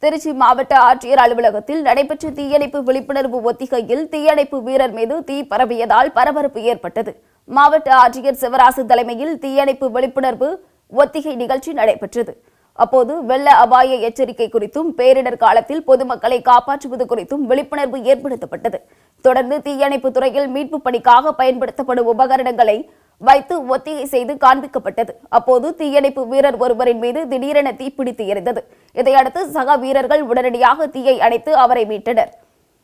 திருச்சி மாவட்ட ஆட்சியர் அலுவலகத்தில் நடைபெற்ற தீயணைப்பு விழிப்புணர்வு ஒத்திகையில் தீயணைப்பு வீரர் மீது தீ பரவியதால் பரபரப்பு ஏற்பட்டது மாவட்ட ஆட்சியர் சிவராசு தலைமையில் தீயணைப்பு விழிப்புணர்வு ஒத்திகை நிகழ்ச்சி நடைபெற்றது அப்போது வெள்ள அபாய எச்சரிக்கை குறித்தும் பேரிடர் காலத்தில் பொதுமக்களை காப்பாற்றுவது குறித்தும் விழிப்புணர்வு ஏற்படுத்தப்பட்டது தொடர்ந்து தீயணைப்பு துறையில் மீட்பு பணிக்காக பயன்படுத்தப்படும் உபகரணங்களை வைத்து ஒத்திகை செய்து காண்பிக்கப்பட்டது அப்போது தீயணைப்பு வீரர் ஒருவரின் மீது திடீரென தீப்பிடித்து எரிந்தது இதையடுத்து சக வீரர்கள் உடனடியாக தீயை அணைத்து அவரை மீட்டனர்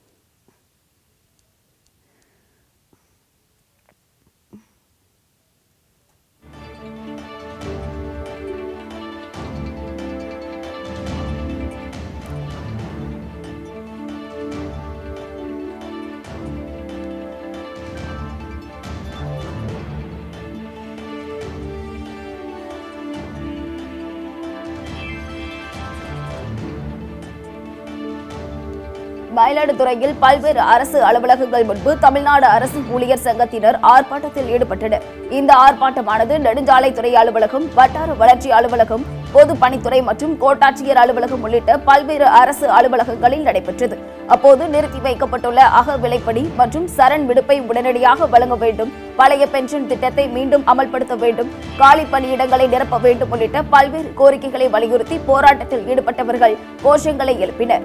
மயிலாடுதுறையில் பல்வேறு அரசு அலுவலகங்கள் முன்பு தமிழ்நாடு அரசு ஊழியர் சங்கத்தினர் ஆர்ப்பாட்டத்தில் ஈடுபட்டனர் இந்த ஆர்ப்பாட்டமானது நெடுஞ்சாலைத்துறை அலுவலகம் வட்டார வளர்ச்சி அலுவலகம் பொது பணித்துறை மற்றும் கோட்டாட்சியர் அலுவலகம் உள்ளிட்ட பல்வேறு அரசு அலுவலகங்களில் நடைபெற்றது அப்போது நிறுத்தி வைக்கப்பட்டுள்ள அக விலைப்படி மற்றும் சரண் விடுப்பை உடனடியாக வழங்க வேண்டும் பழைய பென்ஷன் திட்டத்தை மீண்டும் அமல்படுத்த வேண்டும் காலி பணியிடங்களை நிரப்ப வேண்டும் உள்ளிட்ட பல்வேறு கோரிக்கைகளை வலியுறுத்தி போராட்டத்தில் ஈடுபட்டவர்கள் கோஷங்களை எழுப்பினர்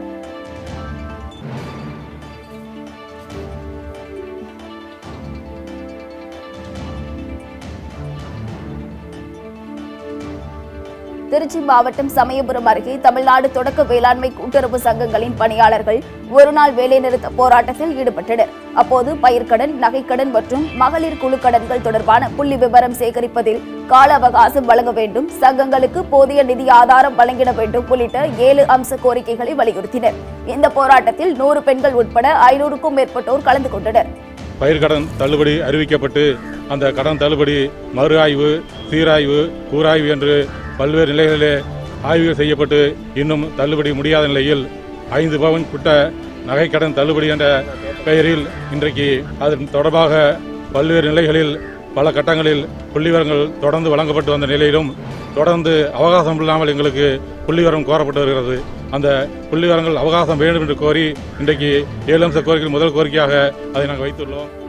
திருச்சி மாவட்டம் சமயபுரம் அருகே தமிழ்நாடு தொடக்க வேளாண்மை கூட்டுறவு சங்கங்களின் பணியாளர்கள் ஒருநாள் வேலைநிறுத்த போராட்டத்தில் ஈடுபட்டனர் அப்போது பயிர்க்கடன் நகைக்கடன் மற்றும் மகளிர் குழு கடன்கள் தொடர்பான புள்ளி விவரம் சேகரிப்பதில் கால அவகாசம் வழங்க வேண்டும் சங்கங்களுக்கு போதிய நிதி ஆதாரம் வழங்கிட வேண்டும் உள்ளிட்ட ஏழு அம்ச கோரிக்கைகளை வலியுறுத்தினர் இந்த போராட்டத்தில் நூறு பெண்கள் உட்பட ஐநூறுக்கும் மேற்பட்டோர் கலந்து கொண்டனர் பயிர்க்கடன் தள்ளுபடி அறிவிக்கப்பட்டு அந்த கடன் தள்ளுபடி மறு ஆய்வு சீராய்வு கூராய்வு என்று பல்வேறு நிலைகளிலே ஆய்வுகள் செய்யப்பட்டு இன்னும் தள்ளுபடி முடியாத நிலையில் ஐந்து பவன் குட்ட நகைக்கடன் தள்ளுபடி என்ற பெயரில் இன்றைக்கு அதன் தொடர்பாக பல்வேறு நிலைகளில் பல கட்டங்களில் புள்ளிவரங்கள் தொடர்ந்து வழங்கப்பட்டு வந்த நிலையிலும் தொடர்ந்து அவகாசம் இல்லாமல் எங்களுக்கு புள்ளிவரம் கோரப்பட்டு வருகிறது அந்த புள்ளிவரங்கள் அவகாசம் வேண்டும் என்று கோரி இன்றைக்கு ஏழு அம்ச கோரிக்கை முதல் கோரிக்கையாக அதை நாங்கள் வைத்துள்ளோம்